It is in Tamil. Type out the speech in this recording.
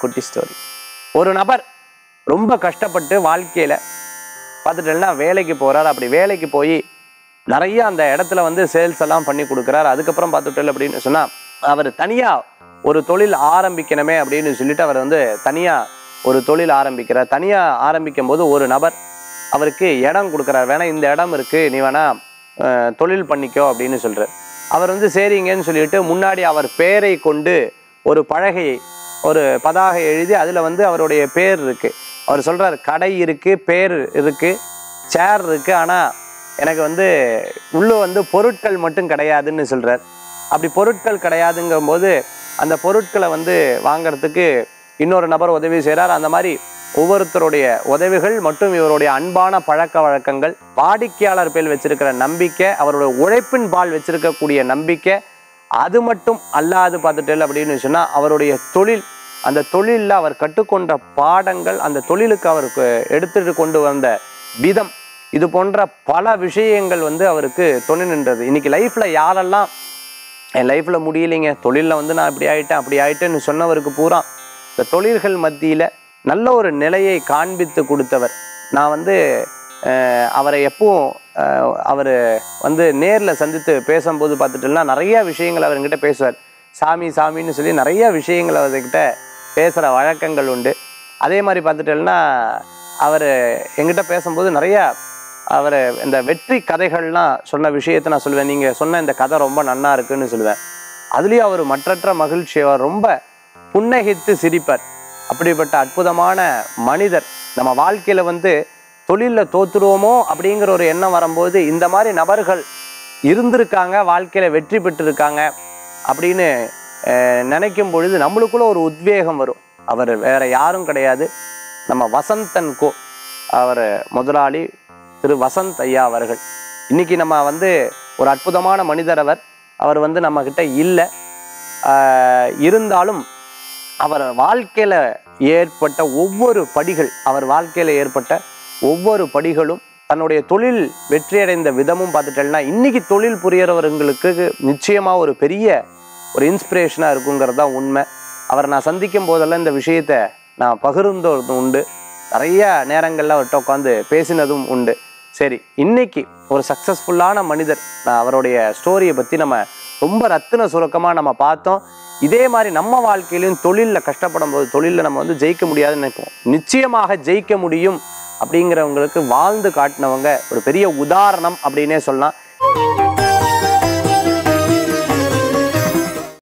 குட்டி ஸ்டோரி ஒரு நபர் ரொம்ப கஷ்டப்பட்டு வாழ்க்கையில பார்த்துட்டேன்னா வேலைக்கு போறார் அப்படி வேலைக்கு போய் நிறைய அந்த இடத்துல வந்து சேல்ஸ் எல்லாம் பண்ணி கொடுக்குறாரு அதுக்கப்புறம் பார்த்துட்டல் அப்படின்னு சொன்னா அவர் தனியா ஒரு தொழில் ஆரம்பிக்கணுமே அப்படின்னு சொல்லிட்டு அவர் வந்து தனியா ஒரு தொழில் ஆரம்பிக்கிறார் தனியா ஆரம்பிக்கும் போது ஒரு நபர் அவருக்கு இடம் கொடுக்குறாரு வேணா இந்த இடம் இருக்கு நீ வேணா அஹ், தொழில் பண்ணிக்கோ அப்படின்னு சொல்றாரு அவர் வந்து சரிங்கன்னு சொல்லிட்டு முன்னாடி அவர் பேரை கொண்டு ஒரு பலகையை ஒரு பதாகை எழுதி அதுல வந்து அவருடைய பேர் இருக்கு அவர் சொல்றாரு கடை இருக்கு பேர் இருக்கு சேர் இருக்கு ஆனா எனக்கு வந்து உள்ள வந்து பொருட்கள் மட்டும் கிடையாதுன்னு சொல்றார் அப்படி பொருட்கள் கிடையாதுங்கும் போது அந்த பொருட்களை வந்து வாங்குறதுக்கு இன்னொரு நபர் உதவி செய்கிறார் அந்த மாதிரி ஒவ்வொருத்தருடைய உதவிகள் மற்றும் இவருடைய அன்பான பழக்க வழக்கங்கள் வாடிக்கையாளர் பேர் வச்சிருக்கிற நம்பிக்கை அவருடைய உழைப்பின் பால் வச்சிருக்கக்கூடிய நம்பிக்கை அது மட்டும் அல்லாது பார்த்துட்டேன் அப்படின்னு சொன்னால் அவருடைய தொழில் அந்த தொழிலில் அவர் கற்றுக்கொண்ட பாடங்கள் அந்த தொழிலுக்கு அவருக்கு எடுத்துட்டு கொண்டு வந்த விதம் இது போன்ற பல விஷயங்கள் வந்து அவருக்கு துணை நின்றது இன்னைக்கு லைஃப்ல யாரெல்லாம் என் லைஃப்ல முடியலைங்க தொழிலில் வந்து நான் இப்படி ஆயிட்டேன் அப்படி ஆயிட்டேன்னு சொன்னவருக்கு பூரா இந்த தொழில்கள் மத்தியில நல்ல ஒரு நிலையை காண்பித்து கொடுத்தவர் நான் வந்து அஹ், அவரை எப்பவும் அவர் வந்து நேரில் சந்தித்து பேசும்போது பார்த்துட்டுலாம் நிறைய விஷயங்கள் அவர்கிட்ட பேசுவார் சாமி சாமின்னு சொல்லி நிறைய விஷயங்கள் அவர்கிட்ட பேசுகிற வழக்கங்கள் உண்டு அதே மாதிரி பார்த்துட்டேன்னா அவர் எங்கிட்ட பேசும்போது நிறைய அவர் இந்த வெற்றி கதைகள்லாம் சொன்ன விஷயத்தை நான் சொல்லுவேன் நீங்கள் சொன்ன இந்த கதை ரொம்ப நன்னா இருக்குன்னு சொல்லுவேன் அதுலேயும் அவர் மற்றற்ற மகிழ்ச்சி அவர் ரொம்ப புன்னகைத்து சிரிப்பார் அப்படிப்பட்ட அற்புதமான மனிதர் நம்ம வாழ்க்கையில் வந்து தொழிலில் தோத்துருவோமோ அப்படிங்கிற ஒரு எண்ணம் வரும்போது இந்த மாதிரி நபர்கள் இருந்திருக்காங்க வாழ்க்கையில் வெற்றி பெற்றிருக்காங்க அப்படின்னு அஹ், நினைக்கும் பொழுது நம்மளுக்குள்ள ஒரு உத்வேகம் வரும் அவர் வேற யாரும் கிடையாது நம்ம வசந்தன் கோ அவர் முதலாளி திரு வசந்த் ஐயா அவர்கள் இன்னைக்கு நம்ம வந்து ஒரு அற்புதமான மனிதர் அவர் அவர் வந்து நம்ம கிட்ட இல்லை இருந்தாலும் அவர் வாழ்க்கையில ஏற்பட்ட ஒவ்வொரு படிகள் அவர் வாழ்க்கையில ஏற்பட்ட ஒவ்வொரு படிகளும் தன்னுடைய தொழில் வெற்றியடைந்த விதமும் பார்த்துட்டேன்னா இன்னைக்கு தொழில் புரியறவர்களுக்கு நிச்சயமா ஒரு பெரிய ஒரு இன்ஸ்பிரேஷனா இருக்குங்கிறது தான் உண்மை அவரை நான் சந்திக்கும் போதெல்லாம் இந்த விஷயத்த நான் பகிர்ந்ததும் உண்டு நிறைய நேரங்கள்ல அவர்கிட்ட உட்காந்து பேசினதும் உண்டு சரி இன்னைக்கு ஒரு சக்சஸ்ஃபுல்லான மனிதர் நான் அவருடைய ஸ்டோரியை பத்தி நம்ம ரொம்ப ரத்தின சுருக்கமா நம்ம பார்த்தோம் இதே மாதிரி நம்ம வாழ்க்கையிலும் தொழிலில் கஷ்டப்படும் போது தொழிலில் நம்ம வந்து ஜெயிக்க முடியாதுன்னு நினைப்போம் நிச்சயமாக ஜெயிக்க முடியும் அப்படிங்கிறவங்களுக்கு வாழ்ந்து காட்டினவங்க ஒரு பெரிய உதாரணம் அப்படின்னே சொல்லலாம்